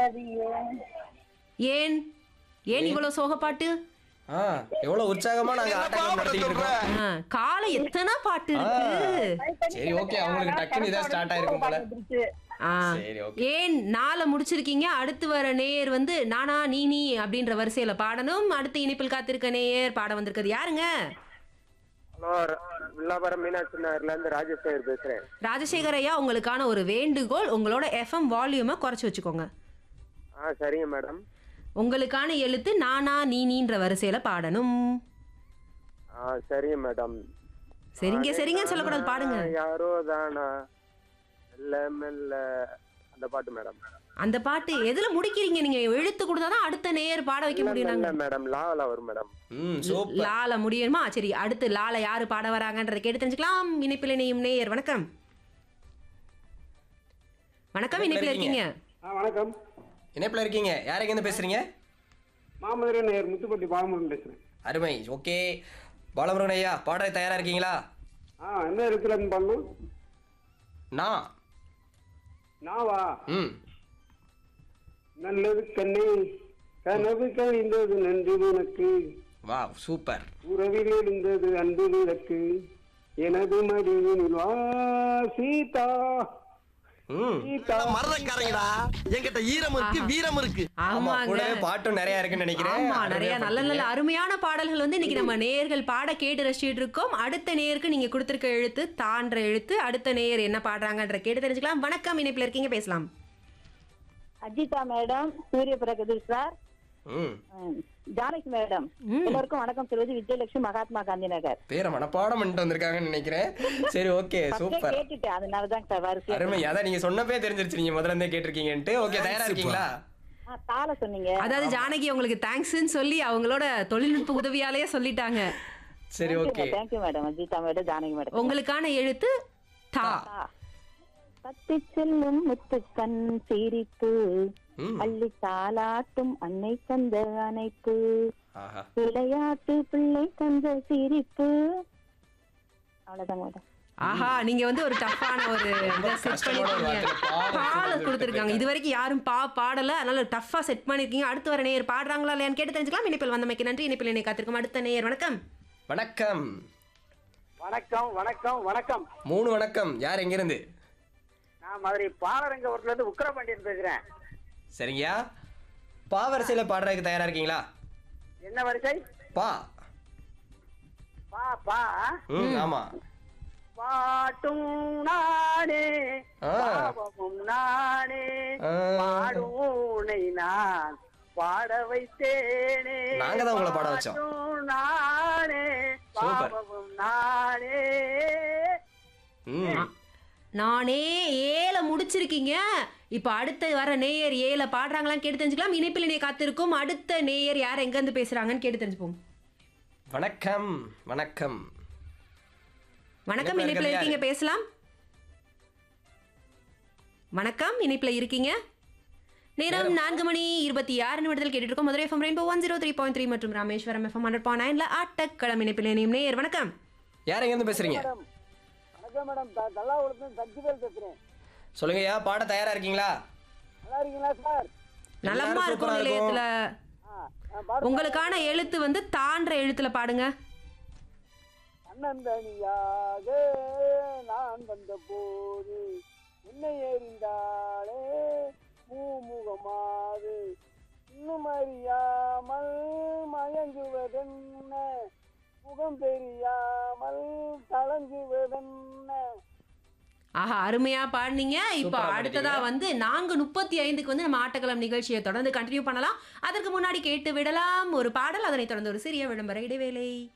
முடியாது ஏன் ஏன் ஏன் இவ்வளவு சோக பாட்டு ஆ எவ்வளவு உற்சாகமா நாங்க ஆட்டங்கள் நடத்திட்டு இருக்கோம் ஆ, காலை எத்தனை பாட்டு இருக்கு சரி ஓகே அவங்களுக்கு டக்குன்னு இதான் ஸ்டார்ட் ஆயிருக்கும் போல வந்துருச்சு. ஆ. சரி ஓகே ஏன் நாளை முடிச்சிருக்கீங்க அடுத்து வர நேயர் வந்து நானா நீ நீ அப்படின்ற வரிசையில பாடணும் அடுத்து இனிப்பில் காத்திருக்க நேயர் பாட வந்திருக்கிறது யாருங்க ஹலோ வில்லாபுரம் மீனாட்சி நகர்ல இருந்து ராஜேஸ்வர் பேசுறேன் ராஜசேகர் ஐயா உங்களுக்கான ஒரு வேண்டுகோள் உங்களோட எஃப்எம் வால்யூமை குறைச்சு வச்சுக்கோங்க ஆ சரிங்க மேடம் உங்களுக்கான எழுத்து நானா நீ நீன்ற வரிசையில பாடணும் ஆ சரிங்க மேடம் சரிங்க சரிங்கன்னு சொல்லக்கூடாது பாடுங்க யாரோ தானா மெல்ல மெல்ல அந்த பாட்டு மேடம் அந்த பாட்டு எதுல முடிக்கிறீங்க நீங்க எழுத்து கொடுத்தாதான் அடுத்த நேயர் பாட வைக்க முடியும் மெல்ல நாங்க மேடம் லாவலா வரும் மேடம் ம் சூப்பர் லால முடியுமா சரி அடுத்து லால யாரு பாட வராங்கன்றதை கேட்டு தெரிஞ்சுக்கலாம் இணைப்பில் இணையும் நேயர் வணக்கம் வணக்கம் இணைப்பில் இருக்கீங்க ஆ வணக்கம் இணைப்புல இருக்கீங்க யார் எங்க இருந்து பேசுறீங்க மாமதுரை நேயர் முத்துப்பட்டி பாலமுருகன் பேசுறேன் அருமை ஓகே பாலமுருகன் ஐயா பாட தயாரா இருக்கீங்களா ஆ எந்த இடத்துல இருந்து பண்ணணும் நான் நாவா ம் நல்லது கண்ணே கனவு கழிந்தது நன்றி உனக்கு வா சூப்பர் உறவில் இருந்தது அன்பு விளக்கு எனது மடியினில் வா சீதா ம் சீதா மரதக்காரங்கடா என்கிட்ட ஈரம் இருக்கு வீரம் இருக்கு ஆமா ஆமாங்க கூடவே பாட்டும் நிறைய இருக்குன்னு நினைக்கிறேன் ஆமா நிறைய அருமையா நல்ல நல்ல பாடுறீங்க. அருமையான பாடல்கள் வந்து இன்னைக்கு நம்ம நேயர்கள் பாட கேட்டு ரசிச்சிட்டு இருக்கோம் அடுத்த நேயருக்கு நீங்க கொடுத்திருக்க எழுத்து தான்ற எழுத்து அடுத்த நேயர் என்ன பாடுறாங்கன்ற கேட்டு தெரிஞ்சுக்கலாம் வணக்கம் இணைப்பில் இருக்கீங்க பேசலாம் அஜிதா மேடம் சூரிய பிரகதீஷ் சார் ம் ம், ஜானகி மேடம் ம். எல்லோருக்கும் வணக்கம் சொல்வது விஜயலட்சுமி மகாத்மா காந்தி நகர் பேரை மனப்பாடம் பண்ணிட்டு வந்திருக்காங்கன்னு நினைக்கிறேன் சரி ஓகே ஃபர்ஸ்டே சூப்பர் கேட்டுட்டேன் அதனாலதான் சார் வரிசை அருமை அதான் நீங்க சொன்னப்பே தெரிஞ்சிருச்சு நீங்க முதல்ல இருந்தே கேட்டிருக்கீங்கன்ட்டு ஓகே தயாரா இருக்கீங்களா ஆ, தாள சொன்னீங்க அதாவது ஜானகி உங்களுக்கு தேங்க்ஸ்ன்னு சொல்லி அவங்களோட தொழில்நுட்ப உதவியாலேயே சொல்லிட்டாங்க சரி okay thank you madam Ajitha madam Janaki madam உங்களுக்கான எழுத்து தா பத்தி செல்லும் முத்துக்கண் சிரிப்பு ம் அள்ளி தாளாட்டும் அன்னை தந்த அணைப்பு ஆஹா விளையாட்டு பிள்ளை தந்த சிரிப்பு அவ்வளவுதாங்க மேடம் ஆஹா நீங்க வந்து ஒரு டஃப்பான ஒரு இதை செட் கஷ்டமான ஒரு பண்ணிருக்கீங்க வார்த்தை. பாவம் பால சொல்லி கொடுத்துருக்காங்க இது வரைக்கும் யாரும் பா பாடல அதனால டஃப்பா செட் பண்ணிருக்கீங்க அடுத்து வர நேயர் பாடுறாங்களா இல்லையான்னு கேட்டு தெரிஞ்சுக்கலாம் இனிப்பில் வந்தமைக்கு நன்றி இனிப்பில் என்னை காத்திருக்கும் அடுத்த நேயர் வணக்கம் வணக்கம் வணக்கம் வணக்கம் வணக்கம் மூணு வணக்கம் யார் எங்க இருந்து நான் மதுரை பாலரங்கபுரத்துல இருந்து உக்கரபாண்டியன் பேசுறேன் சரிங்கயா பாவரிசையில பாடுறதுக்கு தயாரா இருக்கீங்களா என்ன வரிசை பா பா பா ம் ஆமா பாட்டும் நானே ஆ. பாவமும் நானே ஆ. பாடும் உன்னை நான் பாட வைத்தேனே நாங்க தான் உங்களை பாட வச்சோம். பாட்டும் நானே சூப்பர். பாவமும் நானே ம் நானே ஏல முடிச்சிருக்கீங்க இப்போ அடுத்த வர நேயர் ஏல பாடுறாங்களான்னு கேட்டு தெரிஞ்சுக்கலாம் இணைப்பில் என்னை காத்திருக்கும் அடுத்த நேயர் யார் எங்க இருந்து பேசுறாங்கன்னு கேட்டு தெரிஞ்சுப்போம் வணக்கம் வணக்கம் வணக்கம் இணைப்புல இணைப்பில் இருக்கிறது இருக்கீங்க பேசலாம் வணக்கம் இணைப்பில் இருக்கீங்க நேரம் நான்கு மணி இருபத்தி ஆறு நிமிடத்தில் கேட்டுட்டு இருக்கோம் Madurai FM rainbow one zero three point three மற்றும் ராமேஸ்வரம் எஃப்எம் ஹண்ட்ரட் பாயிண்ட் நைன்ல ஆட்டக்களம் இணைப்பில் இணையும் நேயர் வணக்கம் யார் எங்க இருந்து பேசுறீங்க வணக்கம் மேடம் தல்லாவுலத்துல தஞ்சிவேல் பேசுறேன் சொல்லுங்கய்யா பாட தயாரா இருக்கீங்களா நல்லா இருக்கீங்களா சார் நலமா எல்லாரும் இருக்கும் சூப்பரா இருக்கும். நிலையத்துல உங்களுக்கான எழுத்து வந்து தான்ற எழுத்துல பாடுங்க அண்ணந்தனியாக நான் வந்த போது என்னை எறிந்தாளே மூமுகமாது இன்னும் அறியாமல் மயங்குவதென்ன முகம் தெரியாமல் கலங்குவதென்ன ஆஹா அருமையா பாடுனீங்க இப்போ சூப்பரா அடுத்ததா பாடிட்டீங்க. வந்து நான்கு முப்பத்தி ஐந்துக்கு வந்து நம்ம ஆட்டக்களம் நிகழ்ச்சியை தொடர்ந்து கண்டினியூ பண்ணலாம் அதற்கு முன்னாடி கேட்டு விடலாம் ஒரு பாடல் அதனைத் தொடர்ந்து ஒரு சிறிய விளம்பர இடைவேளை